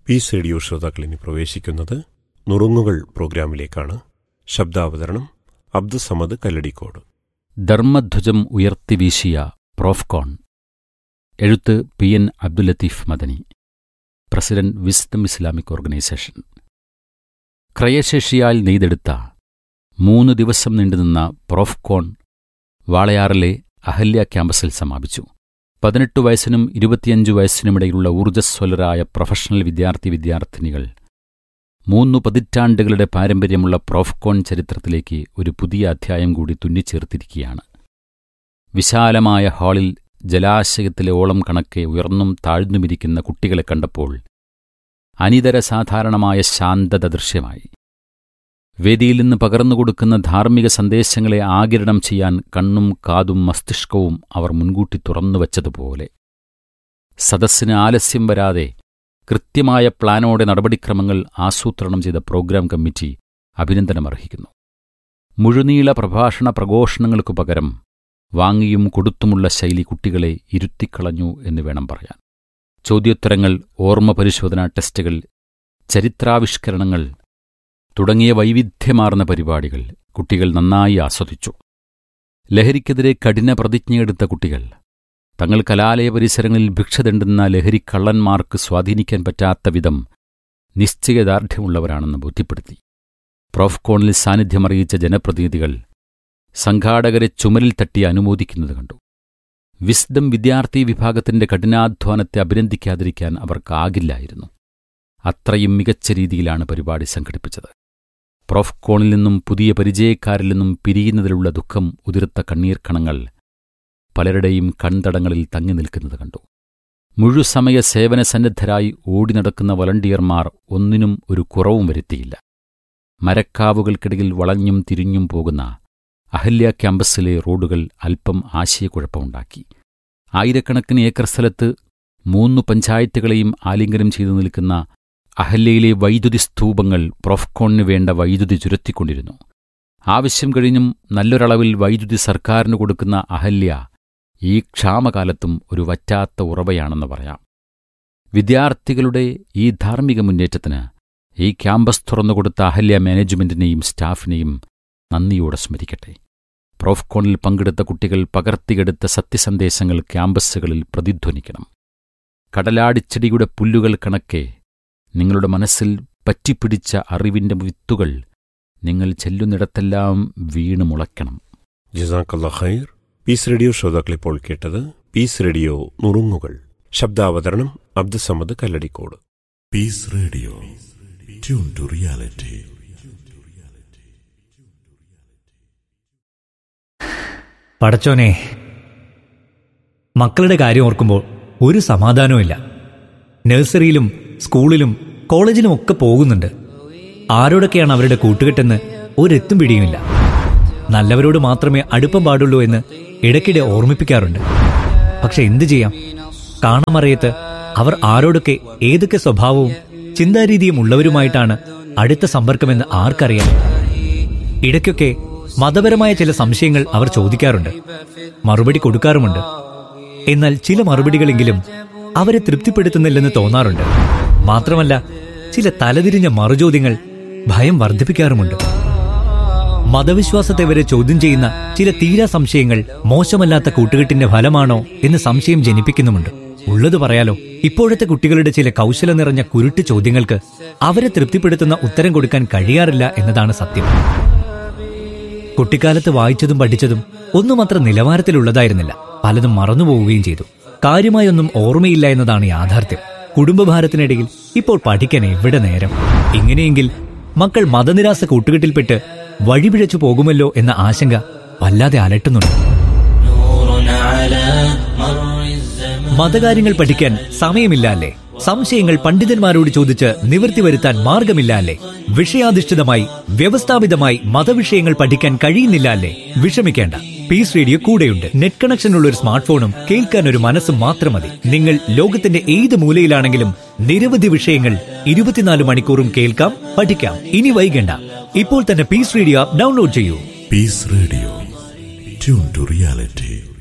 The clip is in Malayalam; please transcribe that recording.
പീസ് റേഡിയോ ശ്രോതാക്കൾ ഇനി പ്രവേശിക്കുന്നത് നുറുങ്ങുകൾ പ്രോഗ്രാമിലേക്കാണ് ശബ്ദാവതരണം അബ്ദുസമദ് കല്ലടിക്കോട് ധർമ്മധ്വജം ഉയർത്തിവീശിയ പ്രോഫ്കോൺ എഴുത്ത് P N Abdul Latheef Madani president Wisdom Islamic Organisation ക്രയശേഷിയാൽ നെയ്തെടുത്ത മൂന്ന് ദിവസം നീണ്ടുനിന്ന പ്രോഫ്കോൺ വാളയാറിലെ അഹല്യ ക്യാമ്പസിൽ സമാപിച്ചു പതിനെട്ട് വയസ്സിനും ഇരുപത്തിയഞ്ച് വയസ്സിനുമിടയിലുള്ള ഊർജ്ജസ്വലരായ പ്രൊഫഷണൽ വിദ്യാർത്ഥി വിദ്യാർത്ഥിനികൾ മൂന്നു പതിറ്റാണ്ടുകളുടെ പാരമ്പര്യമുള്ള പ്രോഫ്കോൺ ചരിത്രത്തിലേക്ക് ഒരു പുതിയ അധ്യായം കൂടി തുന്നിച്ചേർത്തിരിക്കുകയാണ് വിശാലമായ ഹാളിൽ ജലാശയത്തിലെ ഓളം കണക്കെ ഉയർന്നും താഴ്ന്നുമിരിക്കുന്ന കുട്ടികളെ കണ്ടപ്പോൾ അനിതര സാധാരണമായ ശാന്തത ദൃശ്യമായി വേദിയിൽ നിന്ന് പകർന്നുകൊടുക്കുന്ന ധാർമ്മിക സന്ദേശങ്ങളെ ആകിരണം ചെയ്യാൻ കണ്ണും കാതും മസ്തിഷ്കവും അവർ മുൻകൂട്ടി തുറന്നുവച്ചതുപോലെ സദസ്സിന് ആലസ്യം വരാതെ കൃത്യമായ പ്ലാനോടെ നടപടിക്രമങ്ങൾ ആസൂത്രണം ചെയ്ത പ്രോഗ്രാം കമ്മിറ്റി അഭിനന്ദനമർഹിക്കുന്നു മുഴുനീള പ്രഭാഷണ പ്രഘോഷണങ്ങൾക്കു പകരം വാങ്ങിയും കൊടുത്തുമുള്ള ശൈലി കുട്ടികളെ ഇരുത്തിക്കളഞ്ഞു എന്ന് വേണം പറയാൻ ചോദ്യോത്തരങ്ങൾ ഓർമ്മ പരിശോധനാ ടെസ്റ്റുകൾ ചരിത്രാവിഷ്കരണങ്ങൾ തുടങ്ങിയ വൈവിധ്യമാർന്ന പരിപാടികൾ കുട്ടികൾ നന്നായി ആസ്വദിച്ചു ലഹരിക്കെതിരെ കഠിന പ്രതിജ്ഞയെടുത്ത കുട്ടികൾ തങ്ങൾ കലാലയ പരിസരങ്ങളിൽ ഭിക്ഷ തെണ്ടുന്ന ലഹരിക്കള്ളന്മാർക്ക് സ്വാധീനിക്കാൻ പറ്റാത്ത വിധം നിശ്ചയദാർഢ്യമുള്ളവരാണെന്ന് ബോധ്യപ്പെടുത്തി പ്രോഫ്കോണിൽ സാന്നിധ്യമറിയിച്ച ജനപ്രതിനിധികൾ സംഘാടകരെ ചുമലിൽ തട്ടി അനുമോദിക്കുന്നത് കണ്ടു വിസ്ഡം വിദ്യാർത്ഥി വിഭാഗത്തിന്റെ കഠിനാധ്വാനത്തെ അഭിനന്ദിക്കാതിരിക്കാൻ അവർക്കാകില്ലായിരുന്നു അത്രയും മികച്ച രീതിയിലാണ് പരിപാടി സംഘടിപ്പിച്ചത് പ്രോഫ്കോണിൽ നിന്നും പുതിയ പരിചയക്കാരിൽ നിന്നും പിരിയുന്നതിലുള്ള ദുഃഖം ഉതിർത്ത കണ്ണീർക്കണങ്ങൾ പലരുടെയും കൺതടങ്ങളിൽ തങ്ങി നിൽക്കുന്നത് കണ്ടു മുഴുസമയ സേവന സന്നദ്ധരായി ഓടി നടക്കുന്ന വളണ്ടിയർമാർ ഒന്നിനും ഒരു കുറവും വരുത്തിയില്ല മരക്കാവുകൾക്കിടയിൽ വളഞ്ഞും തിരിഞ്ഞും പോകുന്ന അഹല്യ ക്യാമ്പസിലെ റോഡുകൾ അല്പം ആശയക്കുഴപ്പമുണ്ടാക്കി ആയിരക്കണക്കിന് ഏക്കർ സ്ഥലത്ത് മൂന്നു പഞ്ചായത്തുകളെയും ആലിംഗനം ചെയ്തു നിൽക്കുന്ന അഹല്യയിലെ വൈദ്യുതി സ്തൂപങ്ങൾ പ്രോഫ്കോണിന് വേണ്ട വൈദ്യുതി ചുരത്തിക്കൊണ്ടിരുന്നു ആവശ്യം കഴിഞ്ഞും നല്ലൊരളവിൽ വൈദ്യുതി സർക്കാരിന് കൊടുക്കുന്ന അഹല്യ ഈ ക്ഷാമകാലത്തും ഒരു വറ്റാത്ത ഉറവയാണെന്ന് പറയാം വിദ്യാർത്ഥികളുടെ ഈ ധാർമ്മിക മുന്നേറ്റത്തിന് ഈ ക്യാമ്പസ് തുറന്നുകൊടുത്ത അഹല്യ മാനേജ്മെന്റിനെയും സ്റ്റാഫിനെയും നന്ദിയോടെ സ്മരിക്കട്ടെ പ്രോഫ്കോണിൽ പങ്കെടുത്ത കുട്ടികൾ പകർത്തിയെടുത്ത സത്യസന്ദേശങ്ങൾ ക്യാമ്പസുകളിൽ പ്രതിധ്വനിക്കണം കടലാടിച്ചെടിയുടെ പുല്ലുകൾ കണക്കെ നിങ്ങളുടെ മനസ്സിൽ പറ്റിപ്പിടിച്ച അറിവിന്റെ വിത്തുകൾ നിങ്ങൾ ചെല്ലുന്നിടത്തെല്ലാം വീണു മുളയ്ക്കണം ജസാക്കല്ല ഖൈർ പീസ് റേഡിയോ ശ്രോതാക്കൾ ഇപ്പോൾ കേട്ടത് പീസ് റേഡിയോ നുറുങ്ങുകൾ ശബ്ദാവതരണം Abdussamad Kalladikode Peace Radio. Tune to reality. പടച്ചോനെ മക്കളുടെ കാര്യം ഓർക്കുമ്പോൾ ഒരു സമാധാനവുമില്ല നഴ്സറിയിലും സ്കൂളിലും കോളേജിലും ഒക്കെ പോകുന്നുണ്ട് ആരോടൊക്കെയാണ് അവരുടെ കൂട്ടുകെട്ടെന്ന് ഒരെത്തും പിടിയുമില്ല നല്ലവരോട് മാത്രമേ അടുപ്പം പാടുള്ളൂ എന്ന് ഇടയ്ക്കിടെ ഓർമ്മിപ്പിക്കാറുണ്ട് പക്ഷെ എന്തു ചെയ്യാം കാണാമറിയത്ത് അവർ ആരോടൊക്കെ ഏതൊക്കെ സ്വഭാവവും ചിന്താരീതിയും ഉള്ളവരുമായിട്ടാണ് അടുത്ത സമ്പർക്കമെന്ന് ആർക്കറിയാം ഇടയ്ക്കൊക്കെ മതപരമായ ചില സംശയങ്ങൾ അവർ ചോദിക്കാറുണ്ട് മറുപടി കൊടുക്കാറുമുണ്ട് എന്നാൽ ചില മറുപടികളെങ്കിലും അവരെ തൃപ്തിപ്പെടുത്തുന്നില്ലെന്ന് തോന്നാറുണ്ട് മാത്രമല്ല ചില തലതിരിഞ്ഞ മറുചോദ്യങ്ങൾ ഭയം വർദ്ധിപ്പിക്കാറുമുണ്ട് മതവിശ്വാസത്തെ വരെ ചോദ്യം ചെയ്യുന്ന ചില തീരാ സംശയങ്ങൾ മോശമല്ലാത്ത കൂട്ടുകെട്ടിന്റെ ഫലമാണോ എന്ന് സംശയം ജനിപ്പിക്കുന്നുമുണ്ട് ഉള്ളത് പറയാലോ ഇപ്പോഴത്തെ കുട്ടികളുടെ ചില കൗശല നിറഞ്ഞ കുരുട്ട് ചോദ്യങ്ങൾക്ക് അവരെ തൃപ്തിപ്പെടുത്തുന്ന ഉത്തരം കൊടുക്കാൻ കഴിയാറില്ല എന്നതാണ് സത്യം കുട്ടിക്കാലത്ത് വായിച്ചതും പഠിച്ചതും ഒന്നും അത്ര നിലവാരത്തിലുള്ളതായിരുന്നില്ല പലതും മറന്നുപോവുകയും ചെയ്തു കാര്യമായൊന്നും ഓർമ്മയില്ല എന്നതാണ് യാഥാർത്ഥ്യം കുടുംബഭാരത്തിനിടയിൽ ഇപ്പോൾ പഠിക്കാൻ എവിടെ നേരം ഇങ്ങനെയെങ്കിൽ മക്കൾ മതനിരാസ കൂട്ടുകെട്ടിൽപ്പെട്ട് വഴിപിഴച്ചു പോകുമല്ലോ എന്ന ആശങ്ക വല്ലാതെ അലട്ടുന്നുണ്ട് മതകാര്യങ്ങൾ പഠിക്കാൻ സമയമില്ല അല്ലേ സംശയങ്ങൾ പണ്ഡിതന്മാരോട് ചോദിച്ച് നിവൃത്തി വരുത്താൻ മാർഗമില്ല അല്ലേ വിഷയാധിഷ്ഠിതമായി വ്യവസ്ഥാപിതമായി മതവിഷയങ്ങൾ പഠിക്കാൻ കഴിയുന്നില്ല അല്ലേ വിഷമിക്കേണ്ട പീസ് റേഡിയോ കൂടെയുണ്ട് നെറ്റ് കണക്ഷനുള്ള ഒരു സ്മാർട്ട് ഫോണും കേൾക്കാൻ ഒരു മനസ്സും മാത്രം മതി നിങ്ങൾ ലോകത്തിന്റെ ഏത് മൂലയിലാണെങ്കിലും നിരവധി വിഷയങ്ങൾ ഇരുപത്തിനാല് മണിക്കൂറും കേൾക്കാം പഠിക്കാം ഇനി വൈകണ്ട ഇപ്പോൾ തന്നെ പീസ് റേഡിയോ ആപ്പ് ഡൗൺലോഡ് ചെയ്യൂ Peace Radio. Tune to reality.